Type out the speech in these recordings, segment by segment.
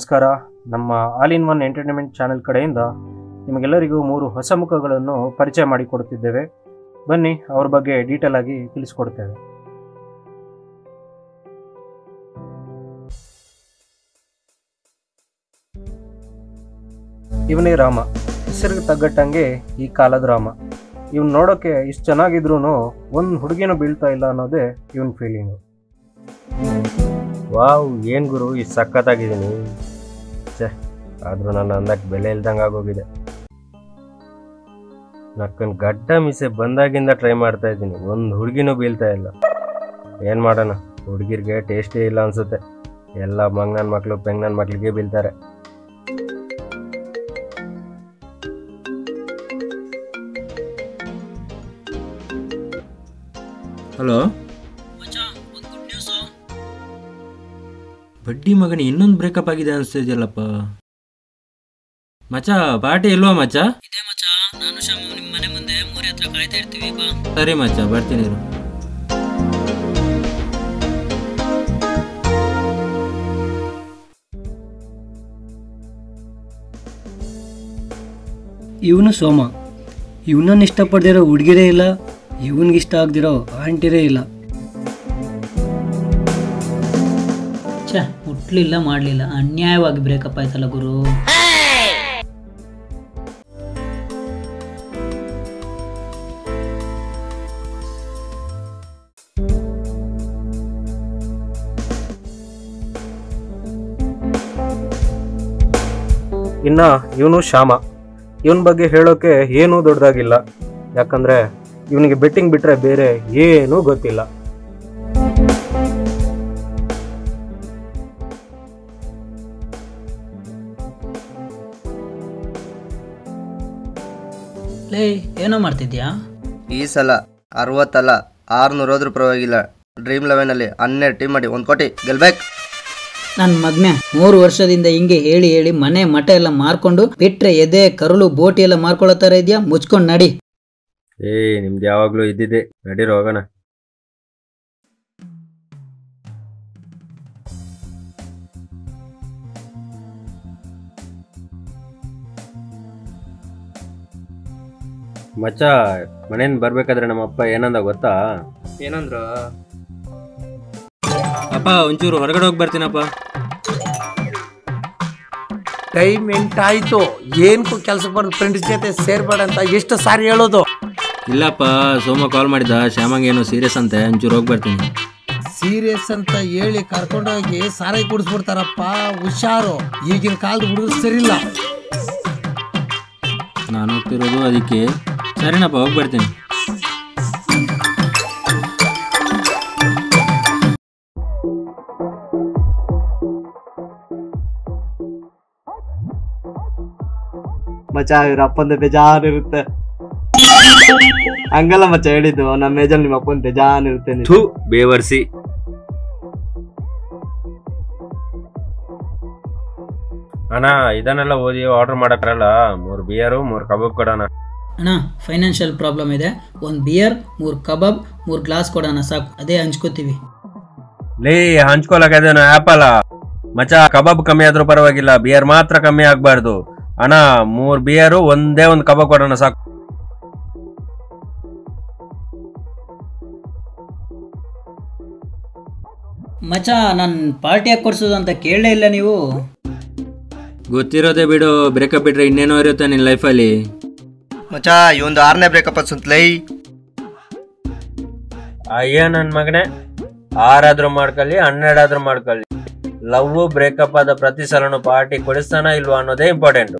ನಮಸ್ಕಾರ ನಮ್ಮ all in one entertainment channel ಕಡೆಯಿಂದ ನಿಮಗೆಲ್ಲರಿಗೂ ಮೂರು ಹೊಸ ಮುಖಗಳನ್ನು ಪರಿಚಯ ಮಾಡಿಕೊಡುತ್ತಿದ್ದೇವೆ ಬನ್ನಿ ಅವ್ರ ಬಗ್ಗೆ ಡೀಟೇಲ್ ಆಗಿ ತಿಳಿಸ್ಕೊಡ್ತೇವೆ ಇವನೇ ರಾಮ ಹೆಸರಿಗೆ ತಗ್ಗಟ್ಟಂಗೆ ಈ ಕಾಲದ ರಾಮ ಇವ್ನು ನೋಡೋಕೆ ಇಷ್ಟು ಚೆನ್ನಾಗಿದ್ರು ಒಂದು ಹುಡುಗಿನೂ ಬೀಳ್ತಾ ಇಲ್ಲ ಅನ್ನೋದೇ ಇವನ್ ಫೀಲಿಂಗು ವಾವ್ ಏನು ಗುರು ಇಷ್ಟು ಸಖತ್ತಾಗಿದ್ದೀನಿ ಛೇ ಆದರೂ ನನ್ನ ಅಂದಕ್ಕೆ ಬೆಲೆ ಇಲ್ದಂಗೆ ಆಗೋಗಿದೆ ನಕ್ಕನ್ ಗಡ್ಡ ಮೀಸೆ ಬಂದಾಗಿಂದ ಟ್ರೈ ಮಾಡ್ತಾ ಇದ್ದೀನಿ ಒಂದು ಹುಡುಗಿನೂ ಬೀಳ್ತಾ ಇಲ್ಲ ಏನು ಮಾಡೋಣ ಹುಡುಗಿರ್ಗೆ ಟೇಸ್ಟೇ ಇಲ್ಲ ಅನ್ಸುತ್ತೆ ಎಲ್ಲ ಮಂಗ್ನನ್ ಮಕ್ಕಳು ಪೆಂಗ್ನನ್ ಮಕ್ಳಿಗೆ ಬೀಳ್ತಾರೆ ಹಲೋ ಬಡ್ಡಿ ಮಗನ ಇನ್ನೊಂದು ಬ್ರೇಕಪ್ ಆಗಿದೆ ಅನಿಸ್ತಿದ್ಯಲ್ಲಪ್ಪ ಮಚ ಪಾರ್ಟಿ ಇಲ್ವಾ ಮಚ್ಚ ಇದೆ ಮಚ್ಚ ನಾನು ಶ್ಯಾಮು ನಿಮ್ಮ ಮನೆ ಮುಂದೆ ಮೂರಿ ಹತ್ರ ಕಾಯ್ತಾ ಇರ್ತೀವಿ ಬಾ ಸರಿ ಮಚ್ಚ ಬರ್ತೀನಿ ಇರು. ಇವನು ಸೋಮ ಇವನನ್ನು ಇಷ್ಟಪಡ್ದಿರೋ ಹುಡುಗಿರೇ ಇಲ್ಲ ಇವನಿಗೆ ಇಷ್ಟ ಆಗದಿರೋ ಆಂಟಿರೇ ಇಲ್ಲ ಛೇ ಹುಟ್ಲಿಲ್ಲ ಮಾಡಲಿಲ್ಲ ಅನ್ಯಾಯವಾಗಿ ಬ್ರೇಕಪ್ ಆಯ್ತಲ್ಲ ಗುರು ಇನ್ನು ಇವನು ಶ್ಯಾಮ ಇವನ ಬಗ್ಗೆ ಹೇಳೋಕೆ ಏನೂ ದೊಡ್ಡದಾಗಿಲ್ಲ ಯಾಕಂದ್ರೆ ಇವನಿಗೆ ಬೆಟ್ಟಿಂಗ್ ಬಿಟ್ರೆ ಬೇರೆ ಏನೂ ಗೊತ್ತಿಲ್ಲ ಲೇ ಏನೋ ಮಾಡ್ತಿದ್ಯಾ ಈ ಸಲ ಅರವತ್ತಲ್ಲ ಆರುನೂರು ಹೋದ್ರೂ ಪರವಾಗಿಲ್ಲ ಡ್ರೀಮ್ ಲೆವೆನಲ್ಲಿ ಹನ್ನೆರಡು ಟೀಮ್ ಮಾಡಿ ಒಂದು ಕೋಟಿ ಗೆಲ್ಬೇಕು ನನ್ನ ಮಗ್ನೆ ಮೂರು ವರ್ಷದಿಂದ ಹಿಂಗೆ ಹೇಳಿ ಹೇಳಿ ಮನೆ ಮಠ ಎಲ್ಲ ಮಾರ್ಕೊಂಡು ಬಿಟ್ರೆ ಎದೆ ಕರುಳು ಬೋಟಿ ಎಲ್ಲ ಮಾರ್ಕೊಳ್ಳೋ ಥರ ಇದೆಯಾ ಮುಚ್ಕೊಂಡು ನಡಿ ಏ ನಿಮ್ದು ಯಾವಾಗಲೂ ಇದ್ದಿದ್ದೆ ನಡೀರೋ ಹೋಗೋಣ ಮಚ್ಚ ಮನೆಯಿಂದ ಬರ್ಬೇಕಾದ್ರೆ ನಮ್ಮಪ್ಪ ಏನಂದ ಗೊತ್ತಾ ಏನಂದ್ರು ಅಪ್ಪ ಒಂಚೂರು ಹೊರಗಡೆ ಹೋಗಿ ಬರ್ತೀನಪ್ಪ ಟೈಮ್ ಎಂಟಾಯ್ತು ಏನ್ಕು ಕೆಲ್ಸಕ್ಕೆ ಬರೋದು ಫ್ರೆಂಡ್ಸ್ ಜೊತೆ ಸೇರ್ಬೇಡ ಅಂತ ಎಷ್ಟು ಸಾರಿ ಹೇಳೋದು ಇಲ್ಲಪ್ಪ ಸೋಮ ಕಾಲ್ ಮಾಡಿದ ಶ್ಯಾಮಂಗ್ ಏನೋ ಸೀರಿಯಸ್ ಅಂತೆ ಒಂಚೂರು ಹೋಗಿ ಬರ್ತೀನಿ ಸೀರಿಯಸ್ ಅಂತ ಹೇಳಿ ಕರ್ಕೊಂಡೋಗಿ ಸಾರಾಯಿ ಕುಡಿಸ್ಬಿಡ್ತಾರಪ್ಪ ಹುಷಾರು ಈಗಿನ ಕಾಲದ ಹುಡುಗರು ಸರಿಲ್ಲ ನಾನು ಹೋಗ್ತಿರೋದು ಅದಕ್ಕೆ ಸರಿನಪ್ಪ ಹೋಗಿ ಬರ್ತೀನಿ ಮಚ್ಚ ಇವ್ರ ಅಪ್ಪಂದ ಬೇಜಾನ್ ಇರುತ್ತೆ ಹಂಗಲ್ಲ ಮಚ್ಚ ಹೇಳಿದ್ದು ನಮ್ಮ ಏಜಲ್ಲಿ ನಿಮ್ಮ ಅಪ್ಪನ ಬೇಜಾನ್ ಇರುತ್ತೆ ನೀವು. ಥೂ ಬೇವರ್ಸಿ ಅಣ್ಣ ಇದನ್ನೆಲ್ಲ ಓದಿ ಆರ್ಡರ್ ಮಾಡಕ್ರಲ್ಲ ಮೂರು ಬಿಯರು ಮೂರು ಕಬಾಬ್ ಕೊಡೋಣ ಅಣ್ಣ ಫೈನಾನ್ಷಿಯಲ್ ಪ್ರಾಬ್ಲಮ್ ಇದೆ ಒಂದು ಬಿಯರ್ ಮೂರು ಕಬಾಬ್ ಮೂರು ಗ್ಲಾಸ್ ಕೊಡೋಣ ಸಾಕು ಅದೇ ಹಂಚ್ಕೋತೀವಿ ಲೇ ಹಂಚ್ಕೊಳಕದೇನು ಆಪಲ್ಲ ಮಚ ಕಬಾಬ್ ಕಮ್ಮಿ ಆದ್ರೂ ಪರವಾಗಿಲ್ಲ ಬಿಯರ್ ಮಾತ್ರ ಕಮ್ಮಿ ಆಗ್ಬಾರ್ದು ಅಣ್ಣ ಮೂರ್ ಬಿಯರು ಒಂದೇ ಒಂದು ಕಬಾಬ್ ಕೊಡೋಣ ಸಾಕು ಮಚ್ಚ ನಾನು ಪಾರ್ಟಿಯಾಗಿ ಕೊಡ್ಸೋದು ಅಂತ ಕೇಳಲೇ ಇಲ್ಲ ನೀವು ಗೊತ್ತಿರೋದೇ ಬಿಡು ಬ್ರೇಕಪ್ ಬಿಟ್ರೆ ಇನ್ನೇನೋ ಇರುತ್ತೆ ನಿನ್ನ ಲೈಫಲ್ಲಿ ಮಚ್ಚ ಈ ಒಂದು ಆರನೇ ಬ್ರೇಕಪ್ ಅನ್ಸುತ್ತಲೈ ಅಯ್ಯ ನನ್ ಮಗನೇ ಆರಾದ್ರೂ ಮಾಡ್ಕೊಳ್ಳಿ ಹನ್ನೆರಡಾದ್ರೂ ಮಾಡ್ಕೊಳ್ಳಿ ಲವ್ ಬ್ರೇಕಪ್ ಆದ ಪ್ರತಿ ಸಲನು ಪಾರ್ಟಿ ಕೊಡಿಸ್ತಾನ ಇಲ್ವಾ ಅನ್ನೋದೇ ಇಂಪಾರ್ಟೆಂಟ್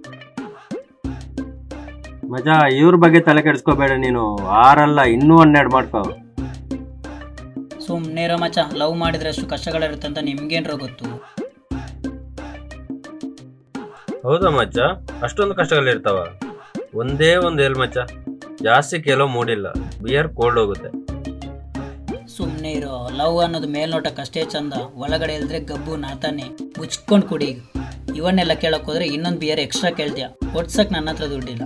ಮಜಾ ಇವ್ರ ಬಗ್ಗೆ ತಲೆ ಕೆಡಿಸ್ಕೋಬೇಡ ನೀನು ಆರಲ್ಲ ಇನ್ನೂ ಹನ್ನೆರಡು ಮಾಡ್ಕೋ ಸುಮ್ಮನೆ ಇರೋ ಮಚ್ಚ ಲವ್ ಮಾಡಿದ್ರೆ ಅಷ್ಟು ಕಷ್ಟಗಳಿರುತ್ತೆ ಅಂತ ನಿಮ್ಗೇನ್ರ ಗೊತ್ತು ಹೌದಾ ಮಚ್ಚ ಅಷ್ಟೊಂದು ಕಷ್ಟಗಳಿರ್ತಾವ ಒಂದೇ ಒಂದು ಏಲ್ ಮಚ್ಚ ಜಾಸ್ತಿ ಕೆಲವು ಮೂಡಿಲ್ಲ ಬಿಯರ್ ಕೋಲ್ಡ್ ಹೋಗುತ್ತೆ ಸುಮ್ಮನೆ ಇರೋ ಲವ್ ಅನ್ನೋದು ಮೇಲ್ನೋಟಕ್ಕಷ್ಟೇ ಚಂದ ಒಳಗಡೆ ಇಲ್ದ್ರೆ ಗಬ್ಬು ನಾತಾನೆ ಮುಚ್ಕೊಂಡು ಕುಡಿ ಇವನ್ನೆಲ್ಲ ಕೇಳಕ್ ಹೋದ್ರೆ ಇನ್ನೊಂದು ಬಿಯರ್ ಎಕ್ಸ್ಟ್ರಾ ಕೇಳ್ತೀಯ ಕೊಡ್ಸಕ್ ನನ್ನ ಹತ್ರ ದುಡ್ಡಿಲ್ಲ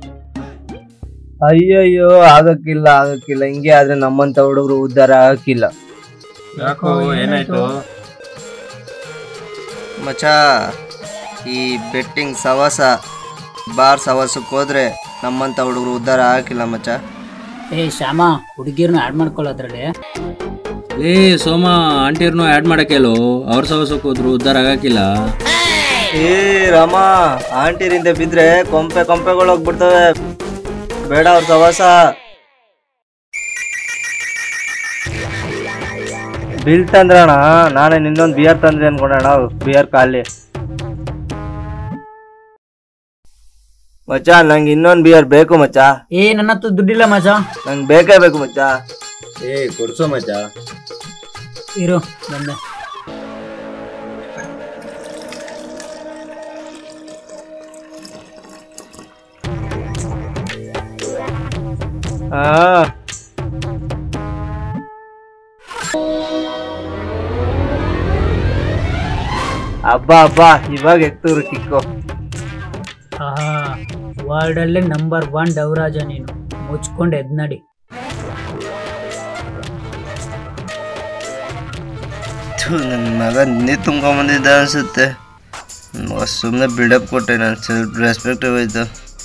ಅಯ್ಯಯ್ಯೋ ಆಗಕ್ಕಿಲ್ಲ ಆಗಕ್ಕಿಲ್ಲ ಹಿಂಗೆ ಆದ್ರೆ ನಮ್ಮಂತ ಹುಡುಗರು ಉದ್ಧಾರ ಆಗಕ್ಕಿಲ್ಲ ಯಾಕೋ ಏನಾಯ್ತು ಮಚ ಈ ಬೆಟ್ಟಿಂಗ್ ಸವಾಸ ಬಾರ್ ಸವಾಸಕ್ಕೆ ಹೋದ್ರೆ ನಮ್ಮಂಥ ಹುಡುಗರು ಉದ್ಧಾರ ಆಗಿಲ್ಲ ಮಚ್ಚ ಏ ಶ್ಯಾಮ ಹುಡುಗಿರ್ನ ಆಡ್ ಮಾಡ್ಕೊಳ್ಳೋದ್ರಲ್ಲಿ ಲೇ ಸೋಮ ಆಂಟಿಯರ್ನು ಆ್ಯಡ್ ಮಾಡಕ್ಕೇಳು ಅವ್ರ ಸವಸಕ್ಕೆ ಹೋದ್ರು ಉದ್ಧಾರ ಆಗಕ್ಕಿಲ್ಲ ಏ ರಾಮ ಆಂಟಿರಿಂದ ಬಿದ್ರೆ ಕೊಂಪೆ ಕೊಂಪೆಗಳು ಹೋಗ್ಬಿಡ್ತವೆ ಬೇಡ ಅವ್ರ ಸವಾಸ ಬಿಲ್ ತಂದ್ರಣ ನಾನೇ ನಿನ್ನೊಂದು ಬಿಯರ್ ತಂದ್ರೆ ಅನ್ಕೊಂಡಣ ಬಿಯರ್ ಖಾಲಿ ಮಚ್ಚ ನಂಗೆ ಇನ್ನೊಂದು ಬಿಯರ್ ಬೇಕು ಮಚ್ಚ ಏ ನನ್ನ ಹತ್ರ ದುಡ್ಡಿಲ್ಲ ಮಜ ನಂಗೆ ಬೇಕೇ ಬೇಕು ಮಚ್ಚ ಏ ಕೊಡ್ಸೋ ಮಚ್ಚ ಇರು ಬಂದೆ ಹಾ ಹಬ್ಬ ಹಬ್ಬ ಇವಾಗ ಎತ್ತೂರು ಕಿಕ್ಕು ಆಹಾ ವರ್ಲ್ಡಲ್ಲೇ ನಂಬರ್ ಒನ್ ಡವರಾಜ ನೀನು ಮುಚ್ಕೊಂಡು ಎದ್ನಡಿ ನನ್ನ ಮಗ ನಿನ್ನೆ ತುಂಬ್ಕೊಂಬಂದಿದ್ದ ಅನ್ಸುತ್ತೆ ಮಗ ಸುಮ್ಮನೆ ಬಿಲ್ಡಪ್ ಕೊಟ್ಟೆ ನಾನು ಸ್ವಲ್ಪ ರೆಸ್ಪೆಕ್ಟ್ ಹೋಯ್ತು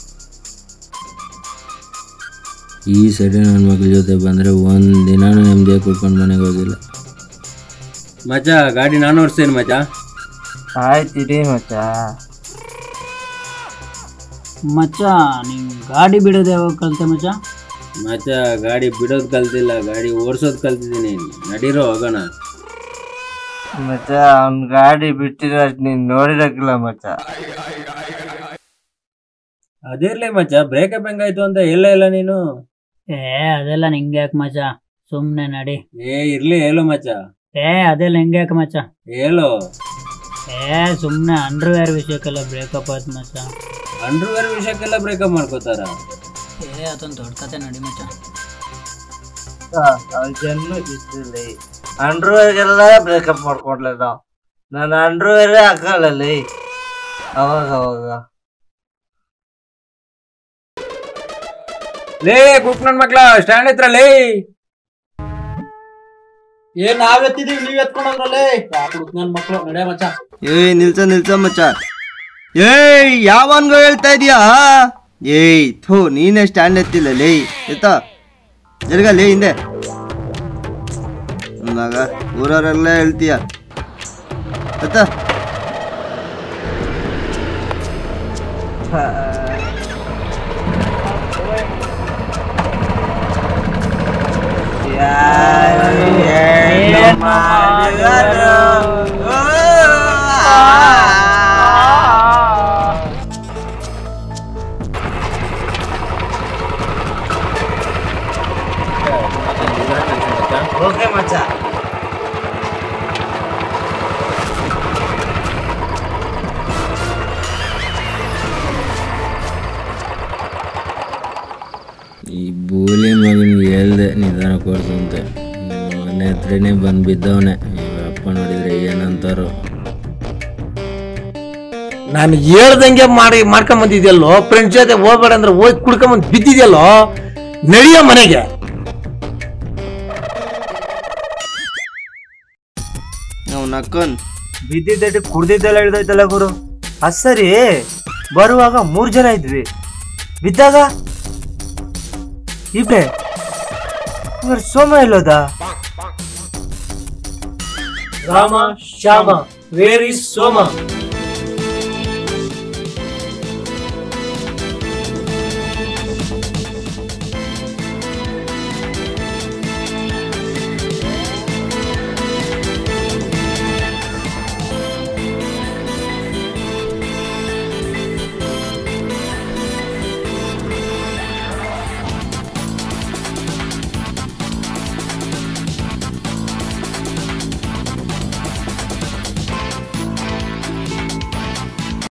ಈ ಸೈಡ್ ನನ್ನ ಮಗಳ ಜೊತೆ ಬಂದರೆ ಒಂದು ದಿನಾನು ನೆಮ್ಮದಿಯಾಗಿ ಕುತ್ಕೊಂಡು ಮನೆಗೆ ಹೋಗಿಲ್ಲ ಮಚ್ಚ ಗಾಡಿ ನಾನು ಓಡಿಸ್ತೇನೆ ಮಚ್ಚ ಆಯ್ತಿರಿ ಮಚ್ಚ ಮಚ್ಚ ನೀನ್ ಗಾಡಿ ಬಿಡೋದು ಯಾವಾಗ ಕಲ್ತೆ ಮಚ್ಚ ಮಚ್ಚ ಗಾಡಿ ಬಿಡೋದು ಕಲ್ತಿಲ್ಲ ಗಾಡಿ ಓಡಿಸೋದು ಕಲ್ತಿದ್ದೀನಿ ನಡೀರೋ ಹೋಗೋಣ ಮಚ್ಚ ಅವ್ನ ಗಾಡಿ ಬಿಟ್ಟಿರೋ ನೀನ್ ನೋಡಿರಕ್ಕಿಲ್ಲ ಮಚ್ಚ ಅದಿರ್ಲಿ ಮಚ್ಚ ಬ್ರೇಕಪ್ ಹೆಂಗಾಯ್ತು ಅಂತ ಎಲ್ಲ ಇಲ್ಲ ನೀನು ಏ ಅದೆಲ್ಲ ನಿಂಗೆ ಯಾಕೆ ಮಚ್ಚ ಸುಮ್ನೆ ನಡಿ ಏ ಇರ್ಲಿ ಹೇಳು ಮಚ್ಚ ಏ ಅದೆಲ್ಲ ಹಿಂಗೆ ಯಾಕೆ ಮಚ್ಚ ಹೇಳು ಏ ಸುಮ್ನೆ ಅಂಡರ್ವೇರ್ ವಿಷಯಕ್ಕೆಲ್ಲ ಬ್ರೇಕಪ್ ಆಯ್ತು ಮಚ್ಚ ಅಂಡರ್ವೇರ್ ವಿಷಯಕ್ಕೆಲ್ಲ ಬ್ರೇಕಪ್ ಮಾಡ್ಕೋತಾರ ಏ ಅದೊಂದು ದೊಡ್ಡ ಕತೆ ನಡಿ ಮಚ್ಚ ಅವ್ನ ಜನ್ಮಕ್ಕೆ ಇಷ್ಟಿಲ್ಲ ಅಂಡ್ರವೇರ್ಗೆಲ್ಲ ಬ್ರೇಕಪ್ ಮಾಡ್ಕೊಂಡ್ಲೆ ನಾವು ನಾನು ಅಂಡ್ರವೇರೇ ಹಾಕೊಳ್ಳಲ್ಲಿ ಅವಾಗ ಅವಾಗ ಲೇ ಕುಕ್ ನನ್ ಮಕ್ಳ ಸ್ಟ್ಯಾಂಡ್ ಹತ್ರ ಲೇ ಏನ್ ನಾವ್ ಎತ್ತಿದೀವಿ ನೀವ್ ಎತ್ಕೊಂಡೋದ್ರಲ್ಲೇ ನನ್ ಮಕ್ಳು ನಡೆ ಮಚ್ಚ ಏಯ್ ನಿಲ್ಸ ನಿಲ್ಸ ಮಚ್ಚ ಏಯ್ ಯಾವನ್ಗೋ ಹೇಳ್ತಾ ಇದೀಯಾ ಏಯ್ ಥೂ ನೀನೇ ಸ್ಟ್ಯಾಂಡ್ ಎತ್ತಿಲ್ಲ ಲೇ ಎತ್ತ ಜರ್ಗ ಲೇ ಹಿಂದೆ ಮಗ ಊರವರೆಲ್ಲ ಹೇಳ್ತೀಯ ಎತ್ತ ಓಕೆ ಮಚ್ಚ ಈ ಬೂಲಿ ಮಗನಿಗೆ ಹೇಳ್ದೆ ನಿಧಾನ ಕೊಡ್ತಂತೆ ಮನೆ ಹತ್ರನೇ ಬಂದು ಬಿದ್ದವನೆ ಇವ್ರ ಅಪ್ಪ ನೋಡಿದ್ರೆ ಏನಂತಾರೋ ನಾನು ಹೇಳ್ದಂಗೆ ಮಾಡಿ ಮಾಡ್ಕೊಂಡ್ ಬಂದಿದ್ಯಲ್ಲೋ ಫ್ರೆಂಡ್ಸ್ ಜೊತೆ ಹೋಗ್ಬೇಡ ಅಂದ್ರೆ ಹೋಗಿ ಕುಡ್ಕೊಂಬಂದ್ ಬಿದ್ದಿದ್ಯಲ್ಲೋ ನಡಿಯ ಮನೆಗೆ ನಾವು ನಕ್ಕನ್ ಬಿದ್ದಿದ್ದಟ್ಟು ಕುಡ್ದಿದ್ದೆಲ್ಲ ಹಿಡ್ದೈತಲ್ಲ ಗುರು ಅದ್ ಸರಿ ಬರುವಾಗ ಮೂರ್ ಜನ ಇದ್ವಿ ಬಿದ್ದಾಗ ಇಬ್ರೆ ಇವ್ರ ಸೋಮ ಇಲ್ಲೋದ Rama Shyama where is Soma